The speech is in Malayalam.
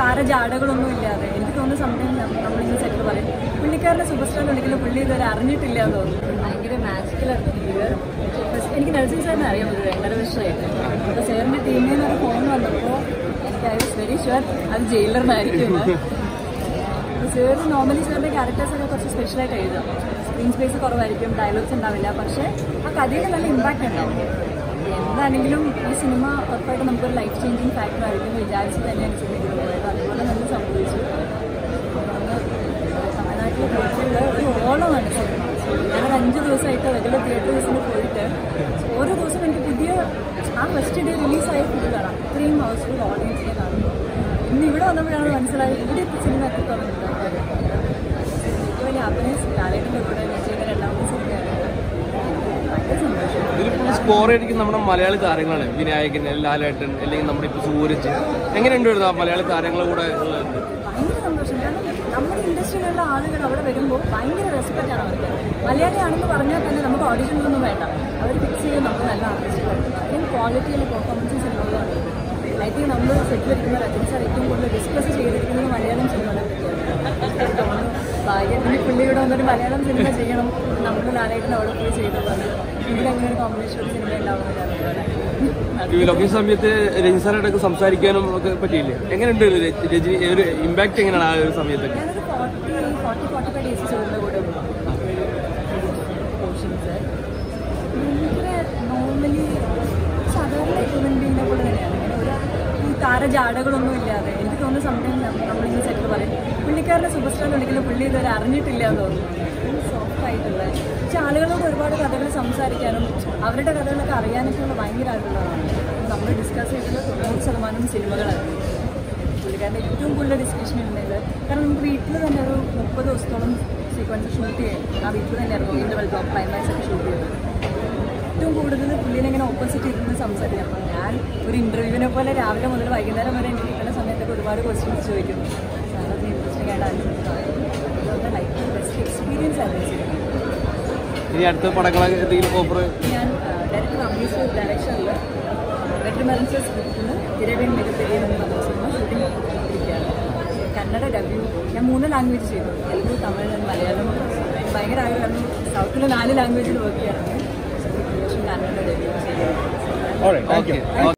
താരജാടകളൊന്നും ഇല്ലാതെ എനിക്ക് തോന്നുന്ന സമയം നമ്മളിങ്ങനെ സെറ്റ് പറയും പുള്ളിക്കാരനെ സൂപ്പർ സ്റ്റാർ വിളിക്കുന്ന പുള്ളി ഇതുവരെ അറിഞ്ഞിട്ടില്ല എന്ന് തോന്നുന്നു ഭയങ്കര മാജിക്കലാണ് ഫീല് എനിക്ക് നഴ്സിംഗ് സാറിനെ അറിയാൻ പറ്റും രണ്ടര വർഷമായിട്ട് അപ്പോൾ സാറിൻ്റെ ടീമിൽ നിന്ന് ഒരു ഫോൺ വന്നപ്പോൾ എനിക്ക് ഐ വാസ് വെരി ഷുവർ അത് ജയിലറിനായിരിക്കും സാർ നോർമലി സാറിൻ്റെ ക്യാരക്ടേഴ്സ് ഒക്കെ കുറച്ച് സ്പെഷ്യലായിട്ട് എഴുതാം സ്ക്രീൻ സ്പേസ് കുറവായിരിക്കും ഡയലോഗ്സ് ഉണ്ടാവില്ല പക്ഷേ ആ കഥയിൽ നല്ല ഇമ്പാക്റ്റ് ഉണ്ടാവും എന്താണെങ്കിലും ഈ സിനിമ ഉറപ്പായിട്ട് നമുക്കൊരു ലൈഫ് ചേഞ്ചിങ് ഫാക്ടർ ആയിരിക്കും എന്ന് വിചാരിച്ച് തന്നെയാണ് സിനിമ പോയത് അതുപോലെ തന്നെ സംഭവിച്ചു നമ്മള് തമിഴ്നാട്ടിലെ തിയേറ്ററിൽ ഒരു ഓളമാണ് സിനിമ ഞാനൊരു അഞ്ച് ദിവസമായിട്ട് റെഗുലർ തിയേറ്റേഴ്സിന് പോയിട്ട് ഓരോ ദിവസവും എനിക്ക് പുതിയ ആ ഫസ്റ്റ് ഡേ റിലീസായ ഫുഡ് കാണാം അത്രയും ഹൗസ്ഫുൾ ഓഡിയൻസിനെ കാണുന്നു ഇന്ന് ഇവിടെ വന്നപ്പോഴാണ് മനസ്സിലായത് ഇവിടെ ഇപ്പോൾ സിനിമ എത്തിത്തുടങ്ങില്ല ഏറ്റവും വലിയ ഹാപ്പിനെസ് ലാലേട്ടൻ്റെ കൂടെ ഞാൻ ചെയ്യുന്ന രണ്ടാമത്തെ സിനിമയാണ് ഭയങ്കര സന്തോഷം ഇതിലിപ്പോൾ സ്കോർ ചെയ്തിരിക്കുന്ന നമ്മുടെ മലയാളി താരങ്ങളാണ് വിനായകൻ ലാലേട്ടൻ അല്ലെങ്കിൽ നമ്മുടെ ഇപ്പോൾ സൂരജ് എങ്ങനെയുണ്ട് വരുന്നത് ആ മലയാളി താരങ്ങളെ കൂടെ ഉള്ളത് ഭയങ്കര സന്തോഷം കാരണം നമ്മുടെ ഇൻഡസ്ട്രിയിലുള്ള ആളുകൾ അവിടെ വരുമ്പോൾ ഭയങ്കര റെസ്പെക്റ്റ് ആണ് അവർക്ക് മലയാളിയാണെന്ന് പറഞ്ഞാൽ തന്നെ നമുക്ക് ഓഡിഷൻസൊന്നും വേണ്ട അവർ ഫിക്സ് ചെയ്യും നമുക്ക് നല്ല ആർട്ടിസ്റ്റുകളുണ്ട് അത്രയും ക്വാളിറ്റിയുള്ള പെർഫോമൻസ് സിനിമകളാണ് ഐ തിങ്ക് നമ്മൾ സെറ്റിലിരിക്കുന്ന രജനി സാർ ഏറ്റവും കൂടുതൽ ഡിസ്കസ് ചെയ്തിരിക്കുന്നത് മലയാളം സിനിമകളെ പറ്റിയാണ് ഭാഗ്യത്തിന് പുള്ളിയുടെ വന്നൊരു മലയാളം സിനിമ ചെയ്യണം നമ്മൾ ലാലേട്ടൻ അവിടെ പോയി ചെയ്തതാണ് ഇവിടെ അങ്ങനെ ഒരു കോമ്പിനേഷൻ ഒരു സിനിമ ഉണ്ടാവുന്നില്ല ഈ ലൊക്കേഷൻ സമയത്ത് രജി സാറായിട്ടൊക്കെ സംസാരിക്കാനും ഒക്കെ പറ്റിയില്ലേ എങ്ങനെയുണ്ട് ഒരു ര- രജനി ഒരു ഇമ്പാക്ട് എങ്ങനെയാണ് ആ ഒരു സമയത്തൊക്കെ ഞാനൊരു forty forty forty five days ചോറിൻ്റെ കൂടെ പോർഷൻസ് ഭയങ്കര നോർമലി സാധാരണ ഹ്യൂമൻ ബീങ്ങിനെ പോലെ തന്നെയാണ് ഇങ്ങനെ ഒരു ഈ താരജാടകളൊന്നും ഇല്ലാതെ എനിക്ക് തോന്നുന്ന സമയം നമ്മളിങ്ങനെ സെറ്റ് പറയും പുള്ളിക്കാരനെ സൂപ്പർ സ്റ്റാർ വിളിക്കുന്ന പുള്ളി ഇതുവരെ അറിഞ്ഞിട്ടില്ല എന്ന് തോന്നുന്നു സോഫ്റ്റ് ആയിട്ടുള്ള പക്ഷെ ആളുകളോട് ഒരുപാട് കഥകൾ സംസാരിക്കാനും അവരുടെ കഥകളൊക്കെ അറിയാനൊക്കെയുള്ള ഭയങ്കരമായിട്ടുള്ളതാണ് നമ്മൾ ഡിസ്കസ് ചെയ്തിട്ടുള്ള തൊണ്ണൂറ് ശതമാനം സിനിമകളാണ് പുള്ളിക്കാരൻ്റെ ഏറ്റവും കൂടുതൽ ഡിസ്കഷൻ ഉള്ളത് കാരണം നമുക്ക് വീട്ടിൽ തന്നെ ഒരു മുപ്പത് ദിവസത്തോളം സീക്വൻസ് ഷൂട്ട് ചെയ്യും ആ വീട്ടിൽ തന്നെയായിരുന്നു ഇൻ്റർവൽ ബ്ലോക്ക് ക്ലൈമാക്സ് ഒക്കെ ഷൂട്ട് ചെയ്തത് ഏറ്റവും കൂടുതൽ പുള്ളിനെ ഇങ്ങനെ ഓപ്പോസിറ്റ് ഇരുന്ന് സംസാരിക്കും അപ്പോൾ ഞാൻ ഒരു ഇൻ്റർവ്യൂവിനെ പോലെ രാവിലെ മുതൽ വൈകുന്നേരം വരെ എനിക്ക് കിട്ടുന്ന സമയത്തൊക്കെ ഒരുപാട് ക്വസ്റ്റ്യൻസ് ചോദിക്കുന്നു വളരെ ഇൻട്രസ്റ്റിംഗ് ആയിട്ട് ആൻസർ ലൈഫ് ബെസ്റ്റ് എക്സ്പീരിയൻസ് ആയിരുന്നു ഈ സിനിമ ഇനി അടുത്ത പടങ്ങളൊക്കെ എന്തെങ്കിലും ഓഫർ ഞാൻ ഡയറക്ടർ അംബീസ് ഡയറക്ഷനിൽ വെറ്ററിമറിൻസ് സ്ക്രിപ്റ്റിന് തിരവേൻ മികപ്പെരിയ എന്ന് പറഞ്ഞ സിനിമ ഷൂട്ടിംഗ് ഇരിക്കുകയാണ് കന്നഡ ഡബ്ല്യൂ ഞാൻ മൂന്ന് ലാംഗ്വേജ് ചെയ്തു തെലുഗു തമിഴ് മലയാളം ഭയങ്കര ആഗ്രഹമാണ് സൗത്തിലെ നാല് ലാംഗ്വേജിൽ വർക്ക് ചെയ്യാറുണ്ട് കന്നഡ ഡബ്ല്യൂ ചെയ്തു ഓക്കെ